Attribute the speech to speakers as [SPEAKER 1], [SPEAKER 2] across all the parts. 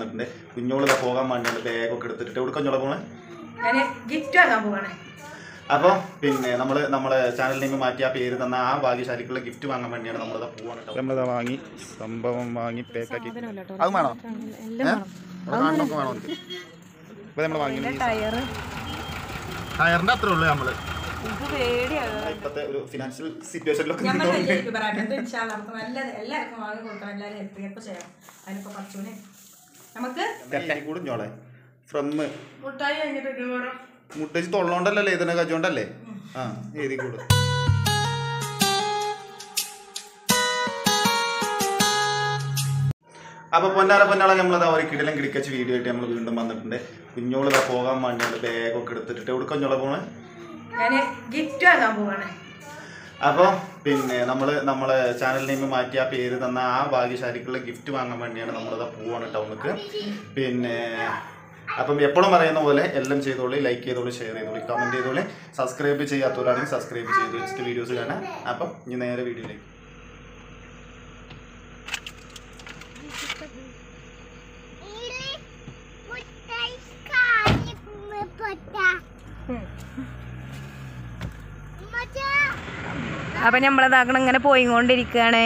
[SPEAKER 1] വന്നിട്ടുണ്ട് കുഞ്ഞോള് ഇതാ പോകാൻ വേണ്ടിയാണ് ബാഗൊക്കെ എടുത്തിട്ട് എവിടെ കുഞ്ഞോളെ പോണേ
[SPEAKER 2] ഞാൻ ഗിഫ്റ്റ് വാങ്ങാൻ പോവാണ്
[SPEAKER 1] അപ്പോൾ പിന്നെ നമ്മൾ നമ്മളെ ചാനലിൽ നിന്ന് മാറ്റി ആ പേര് തന്ന ആ ഭാഗ്യശാലിക്കുള്ള ഗിഫ്റ്റ് വാങ്ങാൻ വേണ്ടിയാണ് നമ്മളിതാ പോവാണ് കേട്ടോ നമ്മളിതാ വാങ്ങി സംഭവം വാങ്ങി പാക്കാക്കി അത് വേണോ കാണുന്നൊക്കെ വേണോ ഇപ്പോൾ നമ്മൾ വാങ്ങി
[SPEAKER 2] ടയർ
[SPEAKER 1] ടയറിൻ്റെ അത്രേ ഉള്ളൂ നമ്മൾ
[SPEAKER 2] എനിക്ക് പേടിയാണ്
[SPEAKER 1] ഇപ്പോഴത്തെ ഒരു ഫിനാൻഷ്യൽ സിറ്റുവേഷനിലൊക്കെ
[SPEAKER 2] നമ്മൾ
[SPEAKER 1] നിന്നുകൊണ്ട്
[SPEAKER 2] യൂട്യൂബറായിട്ട് ഇൻഷാല്ലാ നമുക്ക് നല്ല എല്ലാവർക്കും വാങ്ങി കൊടുക്കണം എല്ലാവരും ഹെൽപ്പ് ചെയ്യപ്പോൾ ചെയ്യാം അതിനിപ്പോൾ കുറച്ചുകൂടി നമുക്ക്
[SPEAKER 1] തെറ്റായി കൂടും ചോളെ ഫ്രം
[SPEAKER 2] മുട്ടായി കഴിഞ്ഞിട്ട് ഒരു കൂടെ
[SPEAKER 1] മുട്ടച്ച് തൊള്ളോണ്ടല്ലേ ഇതിനെ കച്ചോണ്ടല്ലേ ആ എഴുതി കൂടും അപ്പൊ പൊന്നാല പൊന്നാളെ നമ്മളത് ഒരു കിടലം കിടക്കച്ച് വീഡിയോ ആയിട്ട് നമ്മൾ വീണ്ടും വന്നിട്ടുണ്ട് കുഞ്ഞോള് ഇതാ പോകാൻ വേണ്ടിയാണ് ബാഗൊക്കെ എടുത്തിട്ട് എവിടെ കുഞ്ഞോളെ പോണേ
[SPEAKER 2] ഞാൻ ഗിഫ്റ്റ് വാങ്ങാൻ പോവാണ്
[SPEAKER 1] അപ്പോൾ പിന്നെ നമ്മൾ നമ്മളെ ചാനലിൽ നിന്ന് മാറ്റി ആ പേര് തന്ന ആ ഭാഗ്യശാലിക്കുള്ള ഗിഫ്റ്റ് വാങ്ങാൻ വേണ്ടിയാണ് നമ്മളിതാ പോവാണ് ടൗണിക്ക് പിന്നെ അപ്പം എപ്പോഴും പറയുന്ന പോലെ എല്ലാം ചെയ്തോളി ലൈക്ക് ചെയ്തോളി ഷെയർ ചെയ്തോളി കമൻറ്റ് ചെയ്തോളി സബ്സ്ക്രൈബ് ചെയ്യാത്തവരാണെങ്കിൽ സബ്സ്ക്രൈബ് ചെയ്ത് വെച്ചിട്ട് വീഡിയോസ് കാണാം അപ്പം ഇനി നേരെ വീഡിയോയിലേക്ക്
[SPEAKER 2] അപ്പം നമ്മളതാക്കണം ഇങ്ങനെ പോയിക്കൊണ്ടിരിക്കുകയാണ്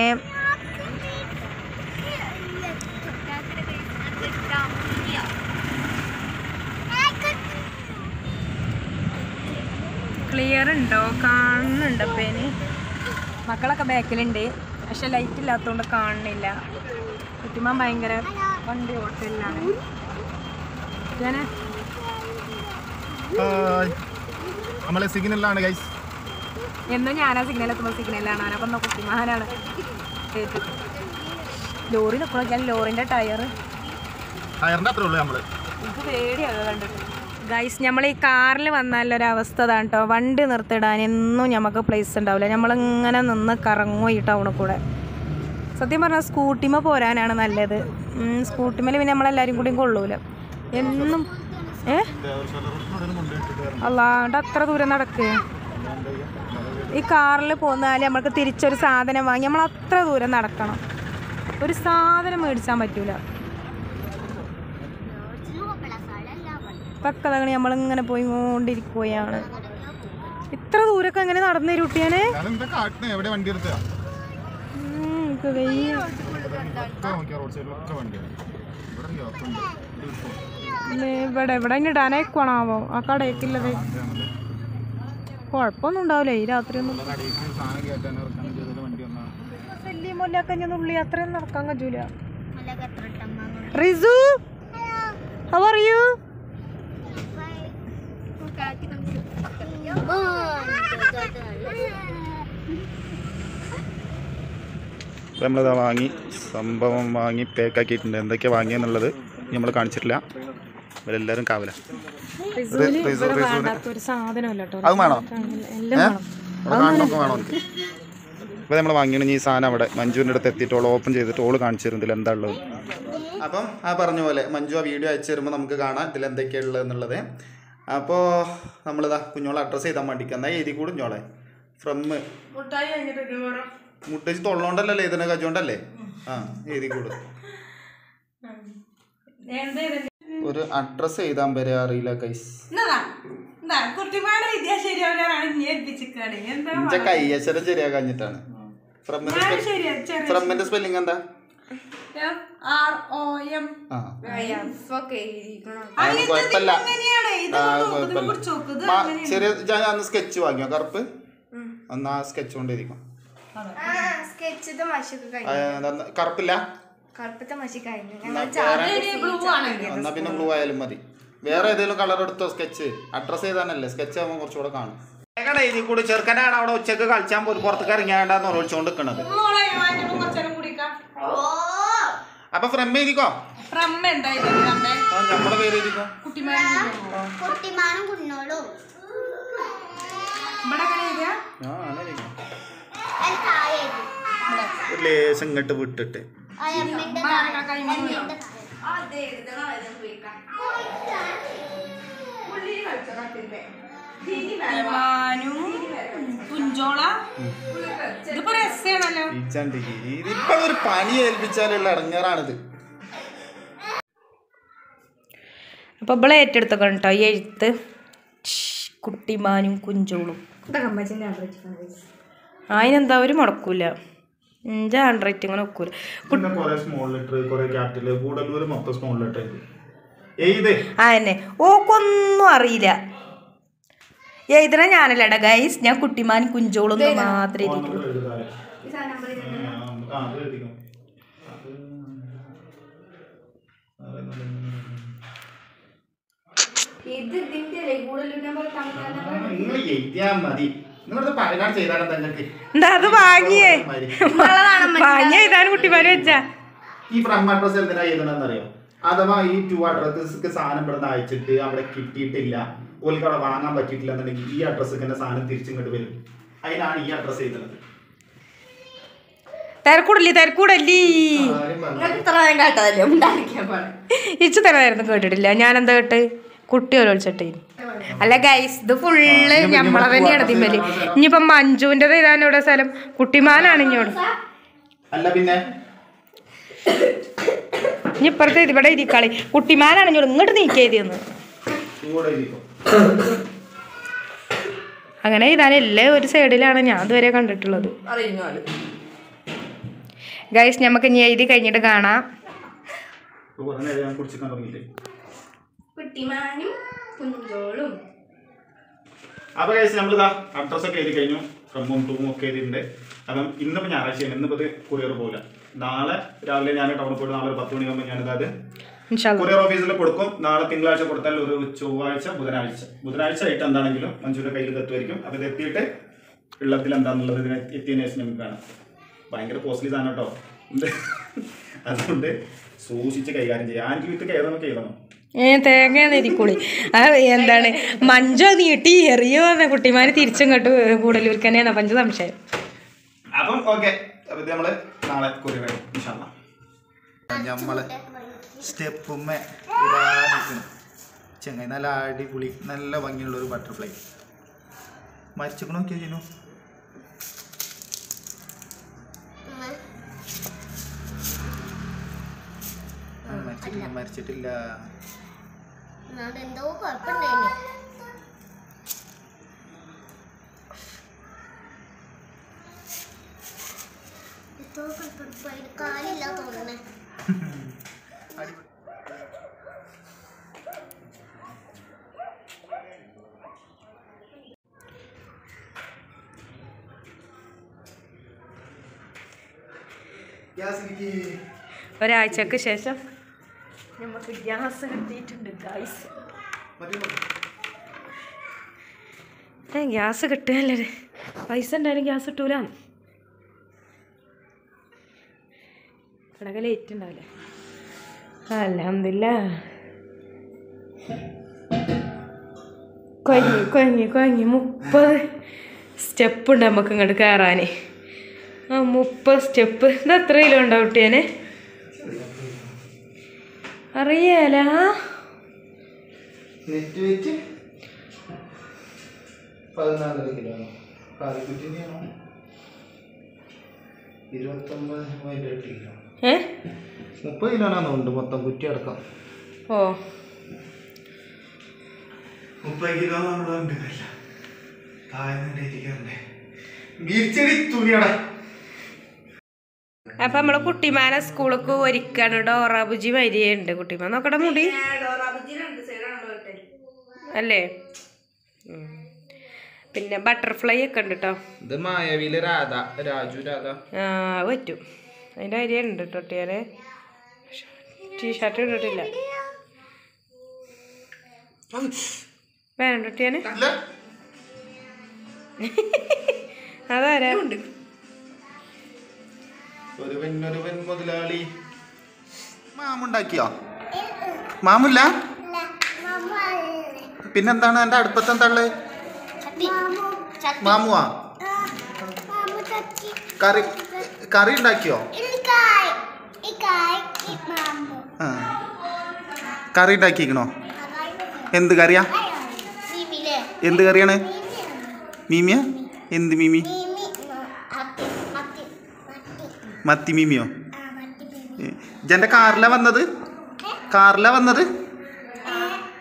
[SPEAKER 2] ക്ലിയർ ഉണ്ടോ കാണുന്നുണ്ട് അപ്പം ഇനി മക്കളൊക്കെ ബാക്കിലുണ്ട് പക്ഷെ ലൈറ്റ് ഇല്ലാത്തതുകൊണ്ട് കാണുന്നില്ല കുട്ടിമാൻ ഭയങ്കര വണ്ടി ഓട്ടലിലാണ് ഞാൻ
[SPEAKER 1] നമ്മളെ സിഗ്നലാണ് ഗൈസ്
[SPEAKER 2] എന്നും ഞാനാ സിഗ്നൽ എത്തുമ്പോൾ സിഗ്നലാണ് അവനപ്പം എന്നാ കുട്ടിമാനാണ് കേട്ടത് ലോറി നിൽക്കണോ ലോറിൻ്റെ ടയർ
[SPEAKER 1] ടയറിൻ്റെ അത്രേ ഉള്ളൂ നമ്മൾ
[SPEAKER 2] എനിക്ക് പേടിയാണ് കണ്ടിട്ട് ഗൈസ് നമ്മൾ ഈ കാറിൽ വന്നാലൊരവസ്ഥ അതാണ് കേട്ടോ വണ്ടി നിർത്തിടാൻ എന്നും നമുക്ക് പ്ലേസ് ഉണ്ടാവില്ല നമ്മളിങ്ങനെ നിന്ന് കറങ്ങും ഈ ടൗണിൽ കൂടെ സത്യം പറഞ്ഞാൽ സ്കൂട്ടിമ പോരാനാണ് നല്ലത് സ്കൂട്ടിമേൽ പിന്നെ നമ്മളെല്ലാവരും കൂടിയും കൊള്ളൂല എന്നും ഏ അല്ലാണ്ട് അത്ര ദൂരം നടക്കുക ഈ കാറിൽ പോന്നാൽ നമുക്ക് തിരിച്ചൊരു സാധനം വാങ്ങി നമ്മൾ അത്ര ദൂരം നടക്കണം ഒരു സാധനം മേടിച്ചാൻ പറ്റൂല പക്കതകണി നമ്മളിങ്ങനെ പോയി കൊണ്ടിരിക്കുകയാണ് ഇത്ര ദൂരമൊക്കെ എങ്ങനെ നടന്നു തരും കുട്ടിയാനെ
[SPEAKER 1] ഞാനെന്താ കാട്ടിന് എവിടെ വണ്ടി എടുത്താ
[SPEAKER 2] ഉം, എനിക്ക് വയ്യ
[SPEAKER 1] ഒക്കെ നോക്കിയാ റോഡ് സൈഡിലൊക്കെ വണ്ടിയാണ് ഇവിടെ ഗ്യാപ്പ് ഉണ്ട് ഇത് ഇപ്പോ
[SPEAKER 2] ഇല്ലേ, ഇവിടെ ഇവിടെ ഇനി ഇടാനേക്കുവാണാവോ ആ കടയൊക്കെയുള്ളത്
[SPEAKER 1] ഇതാണല്ലേ.
[SPEAKER 2] കുഴപ്പമൊന്നും ഉണ്ടാവില്ല ഈ രാത്രി ഒന്നും
[SPEAKER 1] ഉള്ള കടയിലേക്ക് സാധനം കയറ്റാൻ ഇറക്കാൻ ചെയ്തത് വണ്ടി വന്നാ
[SPEAKER 2] വലിയ മുല്ലക്കഞ്ഞ ഉള്ളി അത്രയും നടക്കാൻ കഴിയൂല റിസു ഹൗ ആർ യു
[SPEAKER 1] നമ്മളിതാ വാങ്ങി സംഭവം വാങ്ങി പാക്കാക്കിയിട്ടുണ്ട് എന്തൊക്കെയാ വാങ്ങിയെന്നുള്ളത് നമ്മൾ കാണിച്ചിട്ടില്ല ഇവരെല്ലാവരും കാവല
[SPEAKER 2] റിസുവിന് ഇവിടെ വേണ്ടാത്ത ഒരു സാധനമല്ല കേട്ടോ
[SPEAKER 1] അത് വേണോ
[SPEAKER 2] എല്ലാം വേണം
[SPEAKER 1] അവിടെ കാണുന്നൊക്കെ വേണോ ഇപ്പോൾ നമ്മൾ വാങ്ങിയാണ് ഈ സാധനം അവിടെ മഞ്ജുവിൻ്റെ അടുത്ത് എത്തിയിട്ട് ഓൾ ഓപ്പൺ ചെയ്തിട്ട് ഓൾ കാണിച്ചു തരും ഇതിൽ എന്താ ഉള്ളത് അപ്പം ആ പറഞ്ഞ പോലെ മഞ്ജു ആ വീഡിയോ അയച്ചു തരുമ്പോൾ നമുക്ക് കാണാം ഇതിൽ എന്തൊക്കെയാണ് ഉള്ളത് എന്നുള്ളത് അപ്പോൾ നമ്മളിതാ കുഞ്ഞോളെ അഡ്രസ്സ് ചെയ്താൽ വേണ്ടിക്ക് എന്നാൽ എഴുതി കൂടും ഞോളെ ഫ്രം
[SPEAKER 2] മുട്ടായി കഴിഞ്ഞിട്ട് ഒരു കൂടെ
[SPEAKER 1] മുട്ടച്ച് തൊള്ളോണ്ടല്ലേ ഇതിനെ കച്ചോണ്ടല്ലേ ആ എഴുതി കൂടും ഒരു അഡ്രസ്സ് എഴുതാൻ വരെ അറിയില്ല കൈസ്
[SPEAKER 2] കുട്ടിമാടെ വിദ്യ ശരിയാവലാണ് ഞാൻ ഏൽപ്പിച്ചിക്കാണ് എന്താ
[SPEAKER 1] ഇഞ്ച കയ്യക്ഷരം ശരിയാക്കാഞ്ഞിട്ടാണ് ഫ്രമിന്റെ
[SPEAKER 2] ശരിയാ ചെറിയ
[SPEAKER 1] ഫ്രമിന്റെ സ്പെല്ലിംഗ് എന്താ
[SPEAKER 2] ആർ ഒ എം
[SPEAKER 1] ആ
[SPEAKER 2] അങ്ങനെ
[SPEAKER 1] കുഴപ്പമില്ല
[SPEAKER 2] എങ്ങനെയാണ് ഇത്
[SPEAKER 1] ആ,
[SPEAKER 2] നോക്ക്, ഇത്
[SPEAKER 1] കുഴപ്പമില്ല.
[SPEAKER 2] കുറിച്ച് നോക്ക്, ഇത്
[SPEAKER 1] മാ-
[SPEAKER 2] അങ്ങനെയാണ്.
[SPEAKER 1] ചെറിയ ഞാൻ അന്ന് സ്കെച്ച് വാങ്ങിയോ കറുപ്പ് അന്ന് ആ സ്കെച്ച് കൊണ്ടിരിക്കും
[SPEAKER 3] സ്കെച്ചത്തെ മഷിയൊക്കെ കഴിഞ്ഞു
[SPEAKER 1] ആ, അതൊന്ന് കറുപ്പില്ല
[SPEAKER 3] കറുപ്പത്തെ മഷി കഴിഞ്ഞു
[SPEAKER 1] എന്നാ
[SPEAKER 3] ഞങ്ങൾ
[SPEAKER 1] വേറെ
[SPEAKER 2] ഇത് blue ആണ്
[SPEAKER 1] എന്നാ പിന്നെ ബ്ലൂ ആയാലും മതി വേറെ ഏതെങ്കിലും കളർ എടുത്തോ സ്കെച്ച് അഡ്രസ് ചെയ്താനല്ലേ സ്കെച്ച് ആകുമ്പോൾ കുറച്ചുകൂടെ കാണും എഴുതി കൂടി ചെറുക്കനാണ് അവിടെ ഉച്ചക്ക് കളിച്ചാൻ പോയി പുറത്തേക്ക് ഇറങ്ങിയാണ്ടാന്ന് ഉറവിച്ചുകൊണ്ട് നിൽക്കണത്
[SPEAKER 2] മോളെ വാങ്ങിയിട്ട് കുറച്ചേരം കുടിക്കാം
[SPEAKER 1] അപ്പൊ ഫ്രം എഴുതിക്കോ
[SPEAKER 2] റമ്മ എന്താ ഇത് റമ്മേ
[SPEAKER 1] ആ, നമ്മുടെ പേര് എഴുതിക്കോ
[SPEAKER 2] കുട്ടിമാരെ
[SPEAKER 3] കുട്ടിമാനും കുഞ്ഞോളും
[SPEAKER 2] ഇവിടെ എങ്ങനെ എഴുതിയാ
[SPEAKER 1] ആ അങ്ങനെ എഴുതിക്കോ
[SPEAKER 3] അതിൽ താഴെ എഴുതി.
[SPEAKER 1] ഒരു ലേശം ഇങ്ങോട്ട് വിട്ടിട്ട്
[SPEAKER 3] ആ എമ്മന്റെ
[SPEAKER 2] മാറിക്ക കൈമ മാനും കുഞ്ചോള ഇതിപ്പോ രസാണല്ലോ
[SPEAKER 1] ഈച്ചാണ്ടിക്ക് ഇതിപ്പോ ഒരു പണി ഏൽപ്പിച്ചാലുള്ള ഇടങ്ങാറാണിത്
[SPEAKER 2] അപ്പോൾ ഇവളെ ഏറ്റെടുത്തൊക്കെ കേട്ടോ ഈ എഴുത്ത് ഷ്, കുട്ടിമാനും കുഞ്ചോളും അതിനെന്താ ഒരു മുടക്കൂല എൻ്റെ ഹാൻഡ് റൈറ്റിംഗ് അങ്ങനെ ഒക്കൂല
[SPEAKER 1] പിന്നെ കുറെ സ്മോൾ ലെറ്റർ കുറെ ക്യാപിറ്റൽ ഗൂഡല്ലൂർ മൊത്തം സ്മോൾ ലെറ്റർ എഴുതേ
[SPEAKER 2] ആ തന്നെ ഓക്കൊന്നും അറിയില്ല എഴുതണ ഞാനല്ലടാ ഗൈസ് ഞാൻ കുട്ടിമാനും കുഞ്ചോളും എന്ന് മാത്രമേ എഴുതിയിട്ടുള്ളൂ
[SPEAKER 1] ആ അത് എഴുതിക്കും അത് നിങ്ങൾ എഴുതിയാ മതി നിങ്ങളത് പറയാൻ ചെയ്താലും നിങ്ങൾക്ക്
[SPEAKER 2] എന്താ അത് വാങ്ങിയേ വാങ്ങിയ എഴുതാൻ കുട്ടിമാര് വെച്ചാ
[SPEAKER 1] ഈ ഫ്രം അഡ്രസ് എന്തിനാ എഴുതണമെന്ന് അറിയോ അഥവാ ഈ ടു അഡ്രസ്ക്ക് സാധനം ഇവിടെ നിന്ന് അയച്ചിട്ട് അവിടെ കിട്ടിയിട്ടില്ല ഓൽക്ക് അവിടെ വാങ്ങാൻ പറ്റിയിട്ടില്ല എന്നുണ്ടെങ്കിൽ ഈ അഡ്രസ്ക്ക് തന്നെ സാധനം തിരിച്ചിങ്ങോട്ട് വരും അതിനാണ് ഈ അഡ്രസ്സ് എഴുതുന്നത്
[SPEAKER 2] തിരക്കൂടല്ലേ തിരക്കൂടല്ലേ
[SPEAKER 1] ആരും പറഞ്ഞു.
[SPEAKER 2] ഇച്ചു തരായിരുന്നു കേട്ടിട്ടില്ല ഞാൻ എന്താ കേട്ട് കുട്ടി ഒരൊളിച്ചിട്ടേ അല്ല ഗൈസ് ഇത് ഫുള്ള് ഞമ്മളെ തന്നെയാണ് തിമ്മല് ഇനിയിപ്പം മഞ്ജുവിൻ്റെ ഇതാണ് ഇവിടെ സ്ഥലം കുട്ടിമാനാണ് ഇങ്ങോട്ട്
[SPEAKER 1] അല്ല പിന്നെ
[SPEAKER 2] ഇനി ഇപ്പുറത്തെ ഇത് ഇവിടെ ഇരിക്കളി കുട്ടിമാനാണ് ഇങ്ങോട്ട് ഇങ്ങോട്ട് നീക്കിയതെന്ന്
[SPEAKER 1] കൂടെ ഇരിക്കും
[SPEAKER 2] അങ്ങനെ ഇതാനല്ലേ ഒരു സൈഡിലാണ് ഞാൻ ഇതുവരെ കണ്ടിട്ടുള്ളത് ഗൈസ് നമുക്ക് ഇനി എഴുതി കഴിഞ്ഞിട്ട് കാണാം
[SPEAKER 1] കുറെ നേരം ഞാൻ കുടിച്ചിക്കാൻ തുടങ്ങിയില്ലേ
[SPEAKER 3] കുട്ടിമാനും കുഞ്ചോളും
[SPEAKER 1] അപ്പൊ കഴിച്ച് നമ്മളിതാ അഡ്രസ് ഒക്കെ എഴുതി കഴിഞ്ഞു ഫ്രമും ടൂമും ഒക്കെ എഴുതിയിട്ടുണ്ട് അപ്പം ഇന്നിപ്പോ ഞായറാഴ്ചയാണ് ഇന്നിപ്പോ ഇത് കൊറിയർ പോകില്ല നാളെ രാവിലെ ഞാൻ ടൗണിൽ പോയിട്ട് നാളെ ഒരു പത്ത് മണിയാകുമ്പോൾ ഞാനിത്
[SPEAKER 2] ഇൻഷാല്ലാ
[SPEAKER 1] കൊറിയർ ഓഫീസിൽ കൊടുക്കും നാളെ തിങ്കളാഴ്ച കൊടുത്താൽ ഒരു ചൊവ്വാഴ്ച ബുധനാഴ്ച ബുധനാഴ്ച ആയിട്ട് എന്താണെങ്കിലും മഞ്ജുവിന്റെ കയ്യിൽ എത്തുമായിരിക്കും അപ്പൊ ഇത് എത്തിയിട്ട് ഉള്ളത്തിൽ എന്താണെന്നുള്ളത് ഇതിനെ എത്തിയതിനു ശേഷം നമുക്ക് കാണാം ഭയങ്കര കോസ്റ്റ്ലി സാധനം കേട്ടോ ഇത് അതുകൊണ്ട് സൂക്ഷിച്ച് കൈകാര്യം ചെയ്യാം ആൻറ്റി വിത്ത് ഏതൊക്കെ എഴുതണം
[SPEAKER 2] ഏ തേങ്ങയാണ് ഇരിക്കുളി അത് എന്താണ് മഞ്ചോ നീട്ടി എറിയോ എന്ന കുട്ടിമാര് തിരിച്ചിങ്ങോട്ട് കൂടലൂർക്ക് തന്നെയാണ് പഞ്ച സംശയം
[SPEAKER 1] അപ്പം ഓക്കെ അപ്പൊ ഇത് നമ്മള് നാളെ കൊറിയർ ഇൻഷാല്ല നമ്മള് സ്റ്റെപ്പുമ്മ ഇതാ നിൽക്കുന്നു ചെങ്ങായി നല്ല അടിപൊളി നല്ല ഭംഗിയുള്ള ഒരു ബട്ടർഫ്ലൈ മരിച്ചിക്കണോ നോക്കിയാ ചെയ്യുന്നു മരിച്ചിട്ടില്ല മരിച്ചിട്ടില്ല
[SPEAKER 3] എന്നാണ്ട് എന്തോ കുഴപ്പമുണ്ടായിരുന്നു എന്തോ കുഴപ്പമുണ്ട് കാലില്ല തോന്നണേ
[SPEAKER 2] ഒരാഴ്ചക്ക് ശേഷം നമുക്ക് ഗ്യാസ് കിട്ടിയിട്ടുണ്ട് ഗൈസ് ഏ ഗ്യാസ് കിട്ടുകയല്ലേ പൈസ ഉണ്ടായാലും ഗ്യാസ് കിട്ടൂല ഇവിടെ ലേറ്റ് ഉണ്ടാവില്ലേ അലഹമില്ല കൊഞ്ഞി കൊഞ്ഞി കൊഞ്ഞി മുപ്പത് സ്റ്റെപ്പ് ഉണ്ട് നമുക്ക് ഇങ്ങോട്ട് കയറാൻ ആ മുപ്പത് സ്റ്റെപ്പ് ഇത് എത്ര കിലോ ഉണ്ടാവും കുട്ടിയനെ അറിയാല
[SPEAKER 1] നെറ്റ് വെയിറ്റ് പതിനാലര കിലോ ആണ് കാലിക്കുറ്റിൻ്റെ ആണോ ഇരുപത്തൊമ്പത് പോയിന്റ് എട്ട് കിലോ
[SPEAKER 2] ഏ
[SPEAKER 1] മുപ്പത് കിലോ ആണെന്നുണ്ട് മൊത്തം കുറ്റി അടക്കം
[SPEAKER 2] ഓ
[SPEAKER 1] മുപ്പത് കിലോ നമ്മളുണ്ട് താഴ്ന്നിരിക്കണ്ടേ ഗിരിച്ചടി തുണിയടാ
[SPEAKER 2] അപ്പൊ നമ്മള് കുട്ടിമാനെ സ്കൂൾക്ക് ഒരുക്കാണ് ഡോറാബുജി വരികയുണ്ട് കുട്ടിമാൻ നോക്കട്ടെ മുടി അല്ലേ ഉം. പിന്നെ ബട്ടർഫ്ലൈ ഒക്കെ ഉണ്ട് കേട്ടോ
[SPEAKER 1] ഇത് മായവിയിലെ രാധ രാജു രാധ
[SPEAKER 2] ആ അത് പറ്റും അതിൻ്റെ അരി ഉണ്ട് കേട്ടോ ഒട്ടിയാല് ടീഷർട്ട് ഇട്ടിട്ടില്ല വേണ്ട ഒട്ടിയാന് അതാരാ
[SPEAKER 1] ഒരുവൻ ഒരുവൻ മുതലാളി മാമുണ്ടാക്കിയോ മാമില്ല പിന്നെന്താണ് എൻ്റെ അടുപ്പത്ത് എന്താ ഉള്ളത് മാമുവാ കറി കറി ഉണ്ടാക്കിയോ ആ കറി ഉണ്ടാക്കിക്കണോ എന്ത് കറിയാ എന്ത് കറിയാണ് മീമിയ എന്ത് മീമി മത്തി മീമിയോ ജന്റെ കാറിലാ വന്നത് കാറിലാ വന്നത്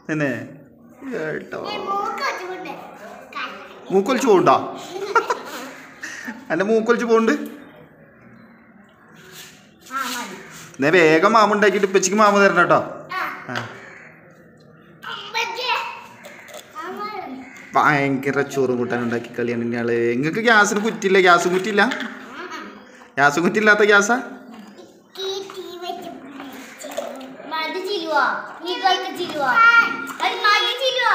[SPEAKER 1] തന്നെ കേട്ടോ
[SPEAKER 3] മൂക്ക് വെച്ചുകൊണ്ട്
[SPEAKER 1] മൂക്കൊലിച്ച് പോകണ്ടോ എൻ്റെ മൂക്കൊലിച്ച് പോകുന്നുണ്ട്
[SPEAKER 3] ആ മതി
[SPEAKER 1] ഞാൻ വേഗം മാമ ഉണ്ടാക്കിയിട്ട് ഇപ്പച്ചിക്ക് മാമ തരണം കേട്ടോ
[SPEAKER 3] ആ
[SPEAKER 1] ആ.
[SPEAKER 3] അമ്മച്ചേ. അമ്മ.
[SPEAKER 1] ഭയങ്കര ചോറും കൂട്ടാൻ ഉണ്ടാക്കി കളിയാണ് ഇയാള് നിങ്ങൾക്ക് ഗ്യാസിന് കുറ്റില്ല ഗ്യാസ് കുറ്റില്ല ഗ്യാസ് കുറ്റില്ലാത്ത ഗ്യാസാ
[SPEAKER 3] ഈ ടീ വെച്ച് മതി ചിലുവാ നീ കളിക്ക് ചിലുവാ അത് മതി ചിലുവാ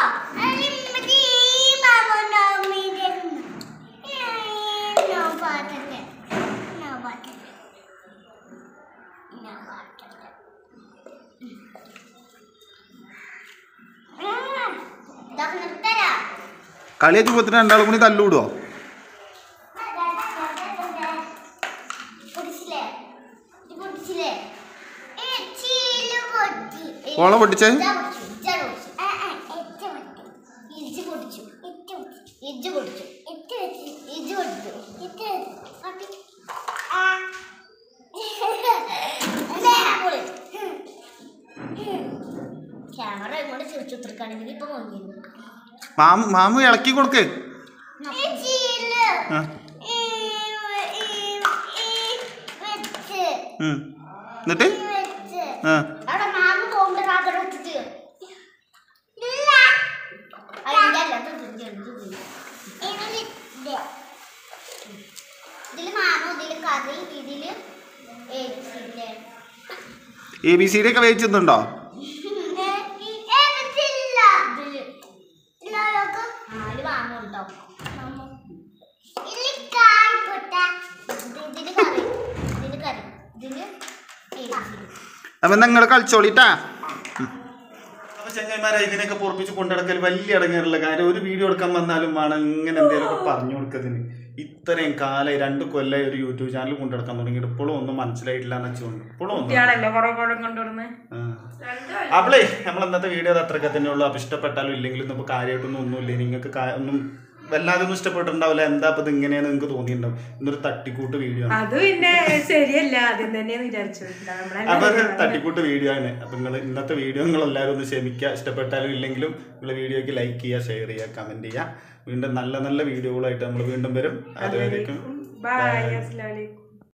[SPEAKER 3] ഇതൊക്കെ നിർത്തരാ
[SPEAKER 1] കളി വെച്ചുമ്പോഴത്തേന് രണ്ടാളും കൂടി തല്ലുവിടുവോ
[SPEAKER 3] പൊടിച്ചില്ലേ ഇത് പൊടിച്ചില്ലേ ഏ, ചീല് പൊട്ടി. ഏ,
[SPEAKER 1] ഓളെ പൊട്ടിച്ചേ?
[SPEAKER 3] ഇജ്ജാ പൊട്ടിച്ചു, ഇജ്ജാ പൊട്ടിച്ചു. ആ, ആ, ഇജ്ജ് പൊട്ടി. ഇജ്ജ് പൊട്ടിച്ചു. ഇജ്ജ് പൊട്ടിച്ചു. ഇജ്ജ് പൊട്ടിച്ചു. പൊട്ടി. ആ. അല്ലേ, പൊളി. ക്യാമറ ഇങ്ങോട്ട് ചിരിച്ചു തീർക്കാണെങ്കിൽ ഇപ്പൊ നോക്കിയിരുന്നു
[SPEAKER 1] മാമു മാമു ഇളക്കി കൊടുക്ക് ആ. ഉം. എന്നിട്ട് ആ
[SPEAKER 3] അവിടെ മാമ പോകുമ്പോ കാക്കട വെച്ചിട്ട് അതിന്റെ അല്ല ഇത് ഇത് ഇത് ഇത്. ഇതില് മാമ ഇതില് കറി ഇതില് ഏരിച്ചില്ലേ
[SPEAKER 1] എ ബി സി ഡി ഒക്കെ വേവിച്ചിട്ടുണ്ടോ
[SPEAKER 3] നാല് മാമ ഉണ്ടാവും ഇതില് കറി ഇതില് കറി ഇതില് ഏരിച്ചില്
[SPEAKER 1] അപ്പം നിങ്ങൾ കളിച്ചോളിട്ടാ അപ്പൊ ചങ്ങന്മാരെ ഇതിനൊക്കെ പൊറപ്പിച്ച് കൊണ്ടുനടക്കൽ വലിയ അടങ്ങാറുള്ള കാര്യം ഒരു വീഡിയോ എടുക്കാൻ വന്നാലും വേണം ഇങ്ങനെ എന്തെങ്കിലുമൊക്കെ പറഞ്ഞു കൊടുക്കതിന് ഇത്രയും കാലം രണ്ട് കൊല്ലം ഒരു യൂട്യൂബ് ചാനൽ കൊണ്ടുനടക്കാൻ തുടങ്ങിയിട്ട് ഇപ്പോഴും ഒന്നും മനസ്സിലായിട്ടില്ല എന്ന് വെച്ചുകൊണ്ട് ഇപ്പോഴും ഒന്നും
[SPEAKER 2] കുട്ടികളല്ലേ കുറെ കുറെ കൊണ്ടുവരുന്നത്
[SPEAKER 1] അപ്പളേ നമ്മൾ ഇന്നത്തെ വീഡിയോ അത് അത്രയൊക്കെ തന്നെ ഉള്ളൂ അപ്പൊ ഇഷ്ടപ്പെട്ടാലും ഇല്ലെങ്കിലും നമുക്ക് കാര്യമായിട്ടൊന്നും ഒന്നുമില്ല നിങ്ങൾക്ക് കാ- ഒന്നും വല്ലാതെ ഒന്നും ഇഷ്ടപ്പെട്ടിട്ടുണ്ടാവില്ല എന്താ ഇപ്പൊ ഇത് ഇങ്ങനെയാണ് നിങ്ങൾക്ക് തോന്നിയിട്ടുണ്ടാവും ഇന്നൊരു തട്ടിക്കൂട്ട് വീഡിയോ ആണ്
[SPEAKER 2] അത് പിന്നെ ശരിയല്ല ആദ്യം തന്നെയാണ് വിചാരിച്ചു
[SPEAKER 1] അപ്പൊ ഒരു തട്ടിക്കൂട്ട് വീഡിയോ ആണ് അപ്പൊ നിങ്ങൾ ഇന്നത്തെ വീഡിയോ നിങ്ങൾ എല്ലാവരും ഒന്ന് ക്ഷമിക്കുക ഇഷ്ടപ്പെട്ടാലും ഇല്ലെങ്കിലും നിങ്ങൾ വീഡിയോക്ക് ലൈക്ക് ചെയ്യുക ഷെയർ ചെയ്യുക കമന്റ് ചെയ്യുക വീണ്ടും നല്ല നല്ല വീഡിയോകളായിട്ട് നമ്മൾ വീണ്ടും വരും അതുവരേക്കും
[SPEAKER 2] ബൈ അസ്സലാമലൈക്കും